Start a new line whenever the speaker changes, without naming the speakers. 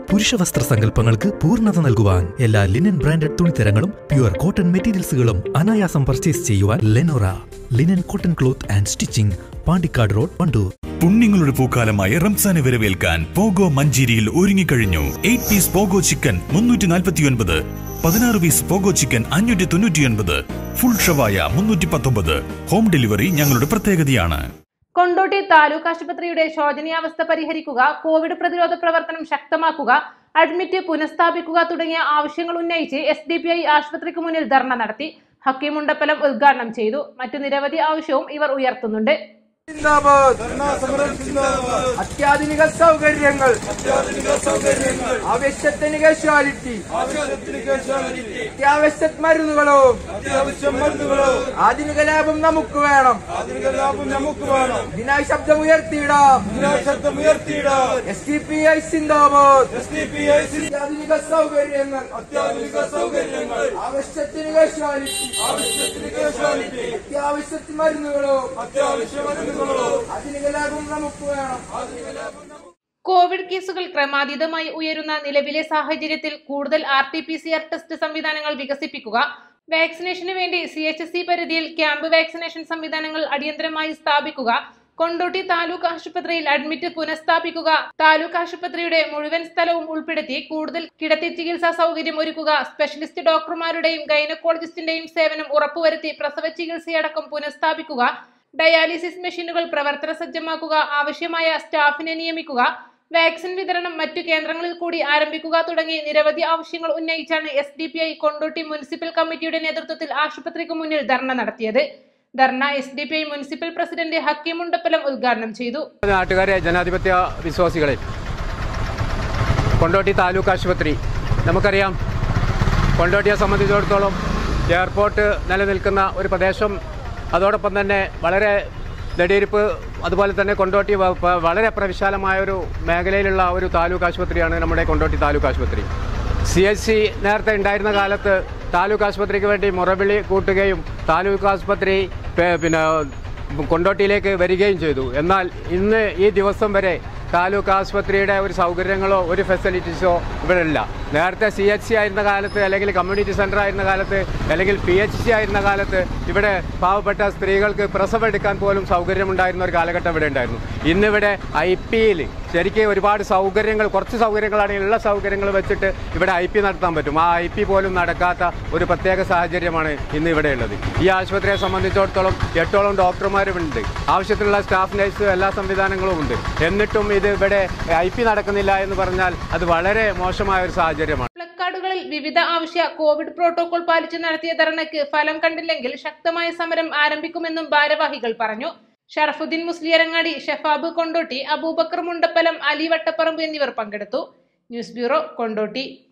പുരുഷ വസ്ത്ര സങ്കല്പങ്ങൾക്ക് പൂർണ്ണത നൽകുവാൻ എല്ലാ ലിനൻ ബ്രാൻഡഡ് തുണിത്തരങ്ങളും പ്യുവർ കോട്ടൺ മെറ്റീരിയൽസുകളും അനായാസം പർച്ചേസ് ചെയ്യുവാൻ Lenora linen cotton cloth and stitching Pandikkad road Wandoor
പുണ്യങ്ങളുടെ പൂക്കാലമായ റംസാനെ വരവേൽക്കാൻ പോഗോ മഞ്ചേരിയിൽ ഒരുങ്ങിക്കഴിഞ്ഞു എയ്റ്റ് പീസ് പോഗോ ചിക്കൻ മുന്നൂറ്റി നാൽപ്പത്തിയൊൻപത് പതിനാറ് പീസ് പോഗോ ചിക്കൻ അഞ്ഞൂറ്റി തൊണ്ണൂറ്റിയൊൻപത് ഫുൾ ഷവായ മുന്നൂറ്റി പത്തൊമ്പത് ഹോം ഡെലിവറി ഞങ്ങളുടെ പ്രത്യേകതയാണ്
കൊണ്ടോട്ടി താലൂക്ക് ആശുപത്രിയുടെ ശോചനീയാവസ്ഥ പരിഹരിക്കുക കോവിഡ് പ്രതിരോധ പ്രവർത്തനം ശക്തമാക്കുക അഡ്മിറ്റ് പുനഃസ്ഥാപിക്കുക തുടങ്ങിയ ആവശ്യങ്ങൾ ഉന്നയിച്ച് എസ് ഡി പി ഐ ആശുപത്രിക്ക് മുന്നിൽ ധർണ നടത്തി ഹക്കീം മുണ്ടപ്പലം ഉദ്ഘാടനം ചെയ്തു മറ്റു നിരവധി ആവശ്യവും ഇവർ ഉയർത്തുന്നുണ്ട്
സിന്ദാബാദ് അത്യാധുനിക സൗകര്യങ്ങൾ ആവശ്യത്തിന് കാഷ്വാലിറ്റി അത്യാവശ്യ മരുന്നുകളോ ആധുനിക ലാഭം നമുക്ക് വേണം ഇതിനായി ശബ്ദം ഉയർത്തിയിടാം എസ് ഡി പി ഐ സിന്ദാബാദ് അത്യാധുനിക സൗകര്യങ്ങൾ അത്യാധുനിക സൗകര്യങ്ങൾ ആവശ്യത്തിന് കാഷ്വാലിറ്റി ആവശ്യത്തിന് കാഷ്വാലിറ്റി അത്യാവശ്യ മരുന്നുകളോ അത്യാവശ്യ മരുന്നുകളോ ആധുനിക ലാഭം നമുക്ക് വേണം ആധുനിക ലാഭം
കോവിഡ് കേസുകൾ ക്രമാതീതമായി ഉയരുന്ന നിലവിലെ സാഹചര്യത്തിൽ കൂടുതൽ R T P C R test സംവിധാനങ്ങൾ വികസിപ്പിക്കുക വാക്സിനേഷന് വേണ്ടി സി എച്ച് എസ് സി പരിധിയിൽ ക്യാമ്പ് വാക്സിനേഷൻ സംവിധാനങ്ങൾ അടിയന്തരമായി സ്ഥാപിക്കുക കൊണ്ടോട്ടി താലൂക്ക് ആശുപത്രിയിൽ അഡ്മിറ്റ് പുനഃസ്ഥാപിക്കുക താലൂക്ക് ആശുപത്രിയുടെ മുഴുവൻ സ്ഥലവും ഉൾപ്പെടുത്തി കൂടുതൽ കിടത്തി ചികിത്സാ സൗകര്യം ഒരുക്കുക സ്പെഷ്യലിസ്റ്റ് ഡോക്ടർമാരുടെയും ഗൈനക്കോളജിസ്റ്റിന്റെയും സേവനം ഉറപ്പുവരുത്തി പ്രസവ ചികിത്സയടക്കം പുനഃസ്ഥാപിക്കുക ഡയാലിസിസ് മെഷീനുകൾ പ്രവർത്തന സജ്ജമാക്കുക ആവശ്യമായ സ്റ്റാഫിനെ നിയമിക്കുക വാക്സിൻ വിതരണം മറ്റു കേന്ദ്രങ്ങളിൽ കൂടി ആരംഭിക്കുക തുടങ്ങി നിരവധി ആവശ്യങ്ങൾ ഉന്നയിച്ചാണ് S D P I Kondotty municipal കമ്മിറ്റിയുടെ നേതൃത്വത്തിൽ ആശുപത്രിക്ക് മുന്നിൽ ധർണ നടത്തിയത് dharna S D P I municipal president Hakeem Mundappalam ഉദ്ഘാടനം ചെയ്തു
നാട്ടുകാരെ ജനാധിപത്യ വിശ്വാസികളെ കൊണ്ടോട്ടി താലൂക്ക് ആശുപത്രി നമുക്കറിയാം കൊണ്ടോട്ടിയെ സംബന്ധിച്ചിടത്തോളം എയർപോർട്ട് നിലനിൽക്കുന്ന ഒരു പ്രദേശം അതോടൊപ്പം തന്നെ വളരെ നെടിയിരിപ്പ് അതുപോലെ തന്നെ കൊണ്ടോട്ടി വ- പ- വളരെ പ്രവിശാലമായ ഒരു മേഖലയിലുള്ള ഒരു താലൂക്ക് ആശുപത്രിയാണ് നമ്മുടെ കൊണ്ടോട്ടി താലൂക്ക് ആശുപത്രി സി എച്ച് സി നേരത്തെ ഉണ്ടായിരുന്ന കാലത്ത് താലൂക്ക് ആശുപത്രിക്ക് വേണ്ടി മുറവിളി കൂട്ടുകയും താലൂക്ക് ആശുപത്രി പെ- പിന്നെ കൊണ്ടോട്ടിയിലേക്ക് വരികയും ചെയ്തു എന്നാൽ ഇന്ന് ഈ ദിവസം വരെ താലൂക്ക് ആശുപത്രിയുടെ ഒരു സൗകര്യങ്ങളോ ഒരു ഫെസിലിറ്റീസോ ഇവിടെ ഇല്ല നേരത്തെ സി എച്ച് സി ആയിരുന്ന കാലത്ത് അല്ലെങ്കിൽ കമ്മ്യൂണിറ്റി സെൻ്റർ ആയിരുന്ന കാലത്ത് അല്ലെങ്കിൽ പി എച്ച് സി ആയിരുന്ന കാലത്ത് ഇവിടെ പാവപ്പെട്ട സ്ത്രീകൾക്ക് പ്രസവം എടുക്കാൻ പോലും സൗകര്യമുണ്ടായിരുന്ന ഒരു കാലഘട്ടം ഇവിടെ ഉണ്ടായിരുന്നു ഇന്നിവിടെ ഐ പിയിൽ ശരിക്കും ഒരുപാട് സൗകര്യങ്ങൾ കുറച്ച് സൗകര്യങ്ങളാണെങ്കിൽ ഉള്ള സൗകര്യങ്ങൾ വെച്ചിട്ട് ഇവിടെ ഐ പി നടത്താൻ പറ്റും ആ ഐ പി പോലും നടക്കാത്ത ഒരു പ്രത്യേക സാഹചര്യമാണ് ഇന്ന് ഇവിടെ ഉള്ളത് ഈ ആശുപത്രിയെ സംബന്ധിച്ചിടത്തോളം എട്ടോളം ഡോക്ടർമാരുമുണ്ട് ആവശ്യത്തിനുള്ള സ്റ്റാഫ് നഴ്സ് എല്ലാ സംവിധാനങ്ങളും ഉണ്ട് എന്നിട്ടും ഇത് ഇവിടെ ഐ പി നടക്കുന്നില്ല എന്ന് പറഞ്ഞാൽ അത് വളരെ മോശമായ ഒരു സാഹചര്യമാണ്
പ്ലക്കാർഡുകളിൽ വിവിധ ആവശ്യ കോവിഡ് പ്രോട്ടോകോൾ പാലിച്ച് നടത്തിയ ധർണയ്ക്ക് ഫലം കണ്ടില്ലെങ്കിൽ ശക്തമായ സമരം ആരംഭിക്കുമെന്നും ഭാരവാഹികൾ പറഞ്ഞു ഷറഫുദ്ദീൻ മുസ്ലിയരങ്ങാടി ഷെഫാബ് കൊണ്ടോട്ടി അബൂബക്കർ മുണ്ടപ്പലം അലി വട്ടപ്പറമ്പ് എന്നിവർ പങ്കെടുത്തു ന്യൂസ് ബ്യൂറോ കൊണ്ടോട്ടി